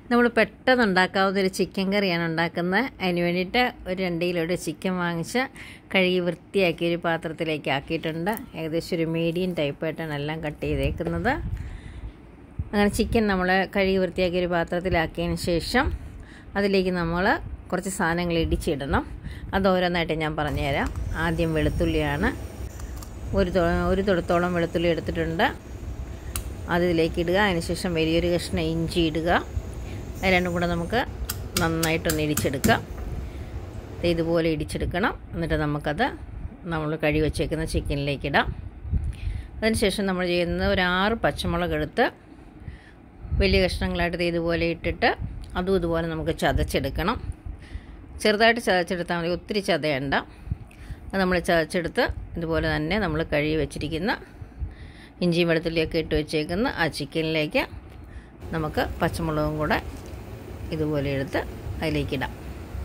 നമ്മൾ പെട്ടെന്ന് ഉണ്ടാക്കാവുന്ന ഒരു ചിക്കൻ കറിയാണ് ഉണ്ടാക്കുന്നത് അതിന് വേണ്ടിയിട്ട് ഒരു രണ്ട് കിലോയുടെ ചിക്കൻ വാങ്ങിച്ച് കഴുകി വൃത്തിയാക്കി ഒരു പാത്രത്തിലേക്ക് ആക്കിയിട്ടുണ്ട് ഏകദേശം ഒരു മീഡിയം ടൈപ്പായിട്ടാണ് എല്ലാം കട്ട് ചെയ്തേക്കുന്നത് അങ്ങനെ ചിക്കൻ നമ്മൾ കഴുകി വൃത്തിയാക്കി ഒരു പാത്രത്തിലാക്കിയതിന് ശേഷം അതിലേക്ക് നമ്മൾ കുറച്ച് സാധനങ്ങൾ ഇടിച്ചിടണം അത് ഓരോന്നായിട്ട് ഞാൻ പറഞ്ഞുതരാം ആദ്യം വെളുത്തുള്ളിയാണ് ഒരു തൊ ഒരു തൊടത്തോളം വെളുത്തുള്ളി എടുത്തിട്ടുണ്ട് അത് ഇതിലേക്ക് ഇടുക അതിനുശേഷം വലിയൊരു കഷ്ണം ഇഞ്ചി ഇടുക അത് രണ്ടും കൂടെ നമുക്ക് നന്നായിട്ടൊന്ന് ഇടിച്ചെടുക്കാം ദേ ഇതുപോലെ ഇടിച്ചെടുക്കണം എന്നിട്ട് നമുക്കത് നമ്മൾ കഴുകി വച്ചേക്കുന്ന ചിക്കനിലേക്ക് ഇടാം അതിനുശേഷം നമ്മൾ ചെയ്യുന്നത് ഒരു ആറ് പച്ചമുളക് എടുത്ത് വലിയ കഷ്ണങ്ങളായിട്ട് ദേ ഇതുപോലെ ഇട്ടിട്ട് അതും ഇതുപോലെ നമുക്ക് ചതച്ചെടുക്കണം ചെറുതായിട്ട് ചതച്ചെടുത്താൽ മതി ഒത്തിരി ചതയണ്ട അത് നമ്മൾ ചതച്ചെടുത്ത് ഇതുപോലെ തന്നെ നമ്മൾ കഴുകി വെച്ചിരിക്കുന്ന ഇഞ്ചിയും വെളുത്തുള്ളിയൊക്കെ ഇട്ട് വെച്ചേക്കുന്ന ആ ചിക്കനിലേക്ക് നമുക്ക് പച്ചമുളകും കൂടെ ഇതുപോലെ എടുത്ത് അതിലേക്ക് ഇടാം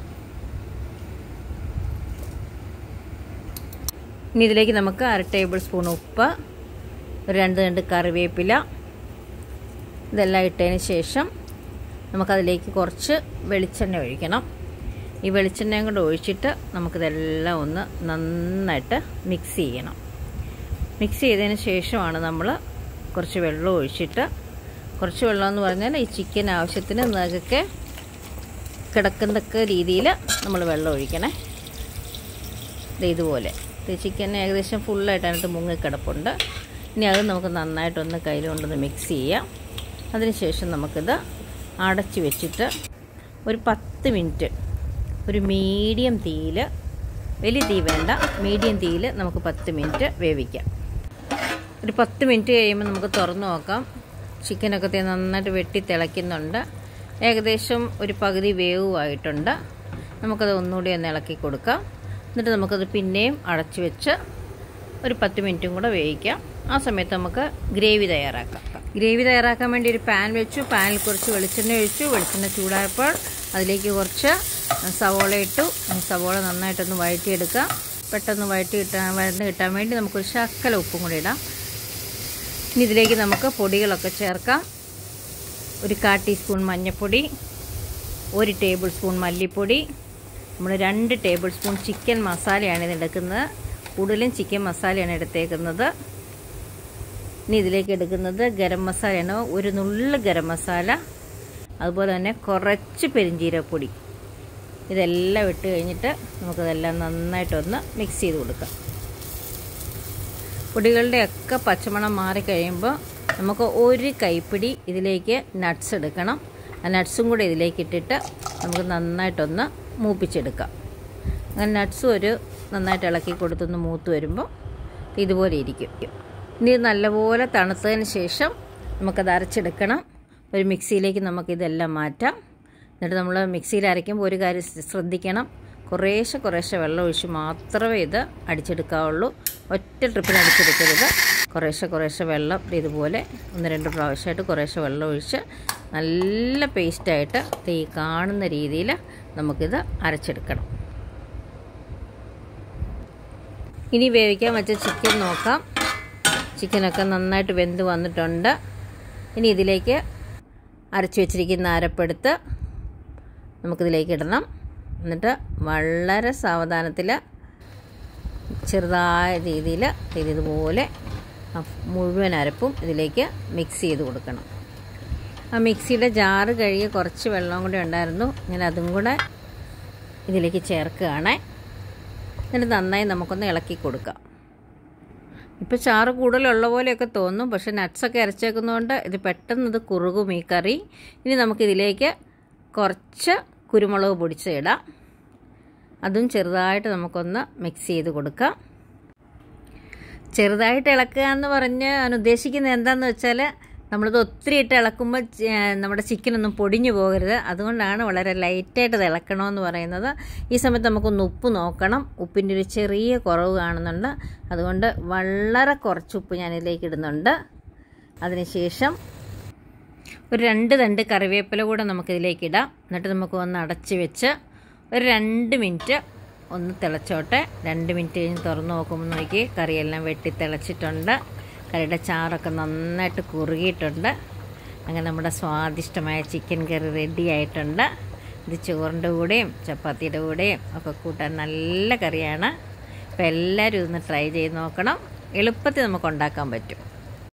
ഇനി ഇതിലേക്ക് നമുക്ക് അര ടേബിൾ സ്പൂൺ ഉപ്പ് ഒരു രണ്ട് രണ്ട് കറിവേപ്പില ഇതെല്ലാം ഇട്ടതിന് ശേഷം നമുക്കതിലേക്ക് കുറച്ച് വെളിച്ചെണ്ണ ഒഴിക്കണം ഈ വെളിച്ചെണ്ണയും കൂടെ ഒഴിച്ചിട്ട് നമുക്കിതെല്ലാം ഒന്ന് നന്നായിട്ട് മിക്സ് ചെയ്യണം മിക്സ് ചെയ്തതിന് ശേഷമാണ് നമ്മൾ കുറച്ച് വെള്ളം ഒഴിച്ചിട്ട് കുറച്ച് വെള്ളം എന്ന് പറഞ്ഞാൽ ഈ ചിക്കൻ ആവശ്യത്തിന് നകൊക്കെ കിടക്കുന്നൊക്കെ രീതിയിൽ നമ്മൾ വെള്ളം ഒഴിക്കണേ ഇതുപോലെ ചിക്കൻ ഏകദേശം ഫുള്ളായിട്ട് അതിനകത്ത് മുങ്ങിക്കിടപ്പുണ്ട് ഇനി അത് നമുക്ക് നന്നായിട്ടൊന്ന് കയ്യിൽ കൊണ്ടൊന്ന് മിക്സ് ചെയ്യാം അതിനുശേഷം നമുക്കിത് അടച്ച് വെച്ചിട്ട് ഒരു പത്ത് മിനിറ്റ് ഒരു മീഡിയം തീയിൽ വലിയ തീ വേണ്ട മീഡിയം തീയിൽ നമുക്ക് പത്ത് മിനിറ്റ് വേവിക്കാം ഒരു പത്ത് മിനിറ്റ് കഴിയുമ്പോൾ നമുക്ക് തുറന്നു നോക്കാം ചിക്കനൊക്കെ നന്നായിട്ട് വെട്ടി തിളയ്ക്കുന്നുണ്ട് ഏകദേശം ഒരു പകുതി വേവുമായിട്ടുണ്ട് നമുക്കത് ഒന്നുകൂടി ഒന്ന് ഇളക്കി കൊടുക്കാം എന്നിട്ട് നമുക്കത് പിന്നെയും അടച്ചു വെച്ച് ഒരു പത്ത് മിനിറ്റും കൂടെ വേവിക്കാം ആ സമയത്ത് നമുക്ക് ഗ്രേവി തയ്യാറാക്കാം ഗ്രേവി തയ്യാറാക്കാൻ വേണ്ടി ഒരു പാൻ വെച്ചു പാനിൽ കുറച്ച് വെളിച്ചെണ്ണ ഒഴിച്ചു വെളിച്ചെണ്ണ ചൂടായപ്പോൾ അതിലേക്ക് കുറച്ച് സവോള ഇട്ടു സവോള നന്നായിട്ടൊന്ന് വഴറ്റിയെടുക്കാം പെട്ടെന്ന് വഴറ്റി കിട്ടാൻ വഴന്ന് കിട്ടാൻ വേണ്ടി നമുക്കൊരു ശക്കല ഉപ്പും കൂടി ഇടാം ഇനി ഇതിലേക്ക് നമുക്ക് പൊടികളൊക്കെ ചേർക്കാം ഒരു കാ ടീസ്പൂൺ മഞ്ഞൾപ്പൊടി ഒരു ടേബിൾ സ്പൂൺ മല്ലിപ്പൊടി നമ്മൾ രണ്ട് ടേബിൾ സ്പൂൺ ചിക്കൻ മസാലയാണ് ഇത് എടുക്കുന്നത് കൂടുതലും ചിക്കൻ മസാലയാണ് എടുത്തേക്കുന്നത് ഇനി ഇതിലേക്ക് എടുക്കുന്നത് ഗരം മസാലയാണ് ഒരു നുള്ള് ഗരം മസാല അതുപോലെ തന്നെ കുറച്ച് പെരിഞ്ചീരപ്പൊടി ഇതെല്ലാം ഇട്ട് കഴിഞ്ഞിട്ട് നമുക്കതെല്ലാം നന്നായിട്ടൊന്ന് മിക്സ് ചെയ്ത് കൊടുക്കാം പൊടികളുടെയൊക്കെ പച്ചമണം മാറിക്കഴിയുമ്പോൾ നമുക്ക് ഒരു കൈപ്പിടി ഇതിലേക്ക് നട്ട്സ് എടുക്കണം ആ നട്ട്സും കൂടെ ഇതിലേക്ക് ഇട്ടിട്ട് നമുക്ക് നന്നായിട്ടൊന്ന് മൂപ്പിച്ചെടുക്കാം അങ്ങനെ നട്ട്സും ഒരു നന്നായിട്ട് ഇളക്കി കൊടുത്തൊന്ന് മൂത്ത് വരുമ്പോൾ ഇതുപോലെ ഇരിക്കും ഇനി നല്ലപോലെ തണുത്തതിന് ശേഷം നമുക്കത് അരച്ചെടുക്കണം ഒരു മിക്സിയിലേക്ക് നമുക്കിതെല്ലാം മാറ്റാം എന്നിട്ട് നമ്മൾ മിക്സിയിൽ അരയ്ക്കുമ്പോൾ ഒരു കാര്യം ശ്രദ്ധിക്കണം കുറേശ്ശെ കുറേശ്ശെ വെള്ളം ഒഴിച്ച് മാത്രമേ ഇത് അടിച്ചെടുക്കാവുള്ളൂ ഒറ്റ ട്രിപ്പിന് അടിച്ചെടുക്കരുത് കുറേശ്ശെ കുറേശ്ശെ വെള്ളം ഇതുപോലെ ഒന്ന് രണ്ട് പ്രാവശ്യമായിട്ട് കുറേശ്ശെ വെള്ളം ഒഴിച്ച് നല്ല പേസ്റ്റായിട്ട് ഈ കാണുന്ന രീതിയിൽ നമുക്കിത് അരച്ചെടുക്കണം ഇനി വേവിക്കാൻ വെച്ച ചിക്കൻ നോക്കാം ചിക്കനൊക്കെ നന്നായിട്ട് വെന്ത് വന്നിട്ടുണ്ട് ഇനി ഇതിലേക്ക് അരച്ച് വെച്ചിരിക്കുന്ന അരപ്പെടുത്ത് നമുക്കിതിലേക്ക് ഇടണം എന്നിട്ട് വളരെ സാവധാനത്തിൽ ചെറുതായ രീതിയിൽ ഇതുപോലെ മുഴുവൻ അരപ്പും ഇതിലേക്ക് മിക്സ് ചെയ്ത് കൊടുക്കണം ആ മിക്സിയുടെ ജാറ് കഴുകിയ കുറച്ച് വെള്ളം കൂടെ ഉണ്ടായിരുന്നു ഞാൻ അതും കൂടെ ഇതിലേക്ക് ചേർക്കുകയാണേ എന്നിട്ട് നന്നായി നമുക്കൊന്ന് ഇളക്കി കൊടുക്കാം ഇപ്പോൾ ചാറ് കൂടുതലുള്ള പോലെയൊക്കെ തോന്നും പക്ഷേ നട്ട്സൊക്കെ അരച്ചേക്കുന്നതുകൊണ്ട് ഇത് പെട്ടെന്ന് ഇത് കുറുകും ഈ കറി ഇനി നമുക്കിതിലേക്ക് കുറച്ച് കുരുമുളക് പൊടിച്ച് ഇടാം അതും ചെറുതായിട്ട് നമുക്കൊന്ന് മിക്സ് ചെയ്ത് കൊടുക്കാം ചെറുതായിട്ട് ഇളക്കുക എന്ന് പറഞ്ഞ് ഞാൻ ഉദ്ദേശിക്കുന്നത് എന്താണെന്ന് വെച്ചാൽ നമ്മളിത് ഒത്തിരി ഇട്ട് ഇളക്കുമ്പോൾ നമ്മുടെ ചിക്കനൊന്നും പൊടിഞ്ഞു പോകരുത് അതുകൊണ്ടാണ് വളരെ ലൈറ്റായിട്ട് ഇത് ഇളക്കണമെന്ന് പറയുന്നത് ഈ സമയത്ത് നമുക്കൊന്ന് ഉപ്പ് നോക്കണം ഉപ്പിൻ്റെ ഒരു ചെറിയ കുറവ് കാണുന്നുണ്ട് അതുകൊണ്ട് വളരെ കുറച്ച് ഉപ്പ് ഞാൻ ഇതിലേക്ക് ഇടുന്നുണ്ട് അതിനുശേഷം ഒരു രണ്ട് തണ്ട് കറിവേപ്പില കൂടെ നമുക്കിതിലേക്ക് ഇടാം എന്നിട്ട് നമുക്ക് ഒന്ന് അടച്ച് വെച്ച് ഒരു രണ്ട് മിനിറ്റ് ഒന്ന് തിളച്ചോട്ടെ രണ്ട് മിനിറ്റ് കഴിഞ്ഞ് തുറന്ന് നോക്കുമ്പോൾ നോക്കി കറിയെല്ലാം വെട്ടി തിളച്ചിട്ടുണ്ട് കറിയുടെ ചാറൊക്കെ നന്നായിട്ട് കുറുകിയിട്ടുണ്ട് അങ്ങനെ നമ്മുടെ സ്വാദിഷ്ടമായ ചിക്കൻ കറി റെഡി ആയിട്ടുണ്ട് ഇത് ചോറിൻ്റെ കൂടെയും ചപ്പാത്തിയുടെ കൂടെയും ഒക്കെ കൂട്ടാൻ നല്ല കറിയാണ് അപ്പോൾ എല്ലാവരും ഇതൊന്ന് ട്രൈ ചെയ്ത് നോക്കണം എളുപ്പത്തിൽ നമുക്ക് ഉണ്ടാക്കാൻ പറ്റും